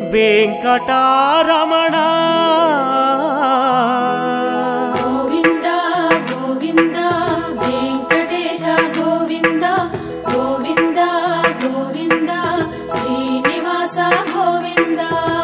వెంకటారమణ గోవింద గోవింద వెంకటేశ గోవింద గోవింద గోవింద శ్రీనివాస గోవింద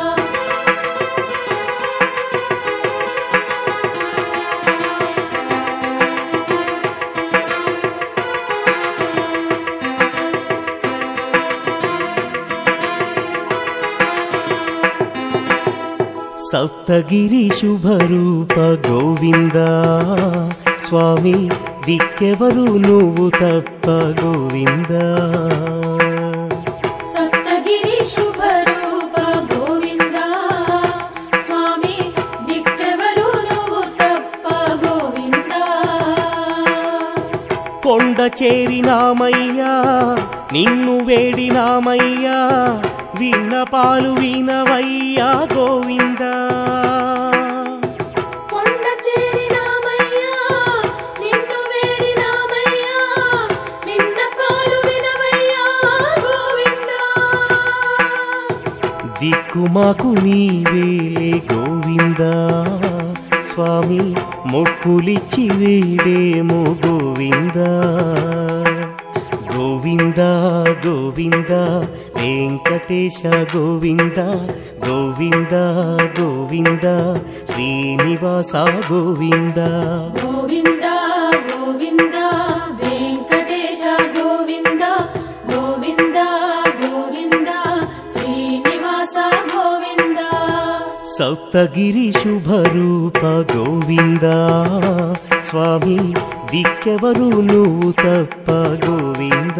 సప్తగిరి శుభరూప గోవింద స్వామి దిక్కెవరు నువ్వు తప్ప గోవింద సప్తగిరి శుభరూప గోవింద స్వామి దిక్కెవరు నువ్వు తప్ప గోవింద కొండ చేరినామయ్యా నిన్ను వేడినామయ్యా విన్నపాలు వినవయ్యా గోవింద కొండ చేరినామయ్యా నిన్ను వేడినామయ్యా విన్నపాలు వినవయ్యా గోవింద దిక్కుమాకు నీవేలే గోవింద స్వామి మొక్కులిచ్చి వేడేమో గోవింద గోవింద గోవింద వెంకటేశ గోవింద గోవింద గోవింద శ్రీనివాస గోవింద గోవింద గోవింద వెంకటేశ గోవింద గోవింద గోవింద శ్రీనివాస గోవింద సప్తగిరి శుభరూప గోవింద స్వామి దిక్కెవరు నువ్వు తప్ప గోవింద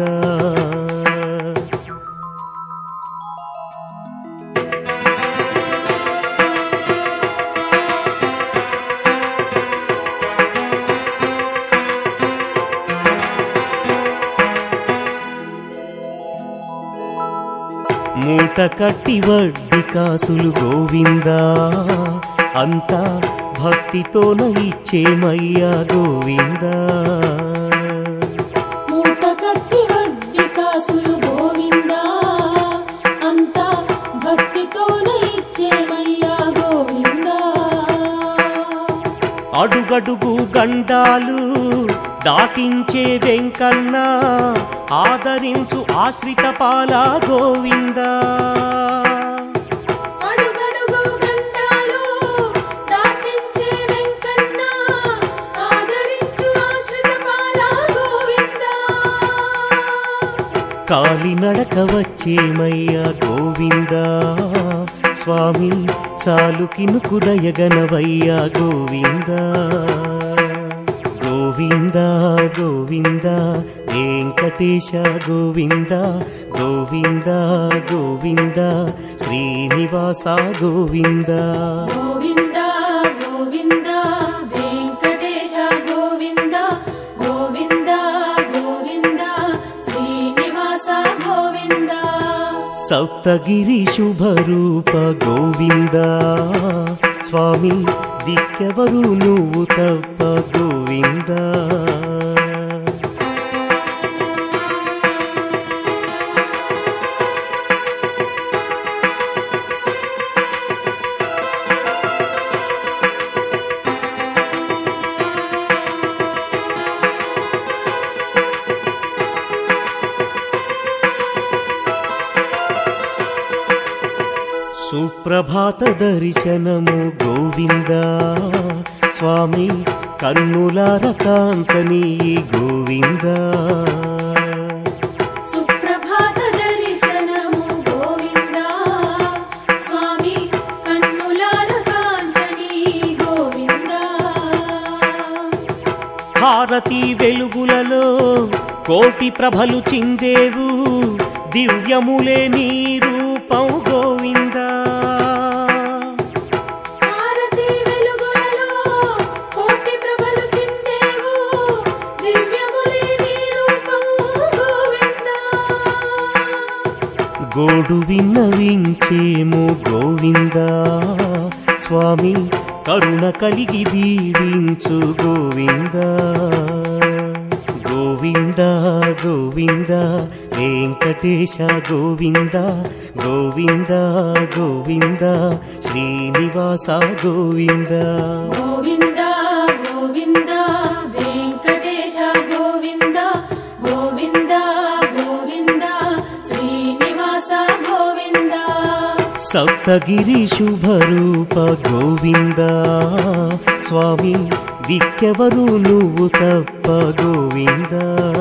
మూట కట్టి వడ్డి కాసులు గోవింద అంతా భక్తితోన ఇచ్చేమయ్యా గోవింద మూట కట్టి వడ్డీ కాసులు గోవింద అంతా భక్తితోన ఇచ్చేమయ్యా గోవింద అడుగడుగు గండాలు దాటించే వెంకన్న ఆదరించు ఆశ్రిత పాల గోవింద అడుగడుగు గండాలు దాటించే వెంకన్న ఆదరించు ఆశ్రిత పాల గోవింద కాలినడక వచ్చేమయ్యా గోవింద స్వామి చాలు కినుకు దయగనవయ్యా గోవింద గోవింద గోవింద వెంకటేశ గోవింద గోవింద గోవింద శ్రీనివాస గోవింద గోవింద గోవింద వెంకటేశ గోవింద గోవింద గోవింద శ్రీనివాస గోవింద సప్తగిరి శుభరూప గోవింద స్వామి దిక్కెవరు నువ్వు తప్ప గోవింద సుప్రభాత దర్శనము గోవింద స్వామి కన్నులార కాంచని గోవింద సుప్రభాత దర్శనము గోవింద స్వామి కన్నులార కాంచని గోవింద హారతి వెలుగులలో కోటి ప్రభలు చిందేవు దివ్యములే నీ రూపం గోవింద హారతి వెలుగులలో కోటి ప్రభలు చిందేవు దివ్యములే నీ రూపం గోవింద గోడు విన్నవించేము గోవింద స్వామి కరుణ కలిగి దీవించు గోవింద గోవింద గోవింద వెంకటేశ గోవింద గోవింద గోవింద శ్రీనివాస గోవింద గోవింద గోవింద వెంకటేశ గోవింద గోవింద గోవింద శ్రీనివాస గోవింద సప్తగిరి శుభరూప గోవింద స్వామి దిక్కెవరు నువ్వు తప్ప గోవింద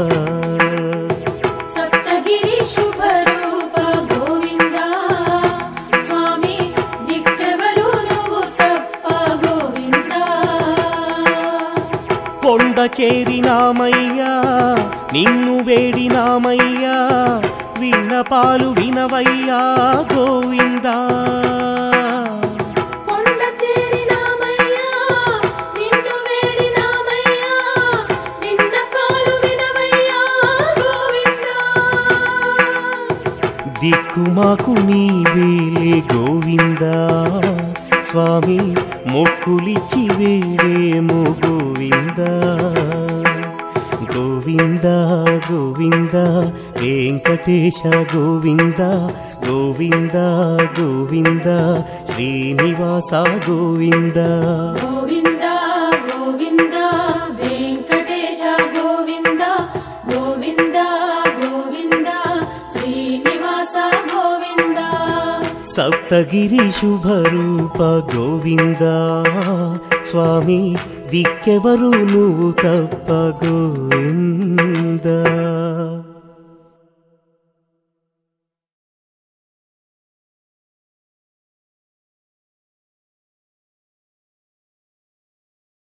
సప్తగిరి శుభరూప గోవింద స్వామి దిక్కెవరు నువ్వు తప్ప గోవింద కొండ చేరినామయ్యా నిన్ను వేడినామయ్యా విన్నపాలు వినవయ్యా గోవిందా కొండ చేరినామయ్యా నిన్ను వేడినామయ్యా విన్నపాలు వినవయ్యా గోవిందా దిక్కుమాకు నీవేలే గోవిందా స్వామి మొక్కులిచ్చి వేడేమో గోవిందా గోవింద గోవింద వెంకటేశ గోవింద గోవింద గోవింద శ్రీనివాస గోవింద గోవింద గోవింద వెంకటేశ గోవింద గోవింద గోవింద శ్రీనివాస గోవింద సప్తగిరి శుభరూప గోవింద స్వామి దిక్కెవరు నువ్వు తప్ప గోవింద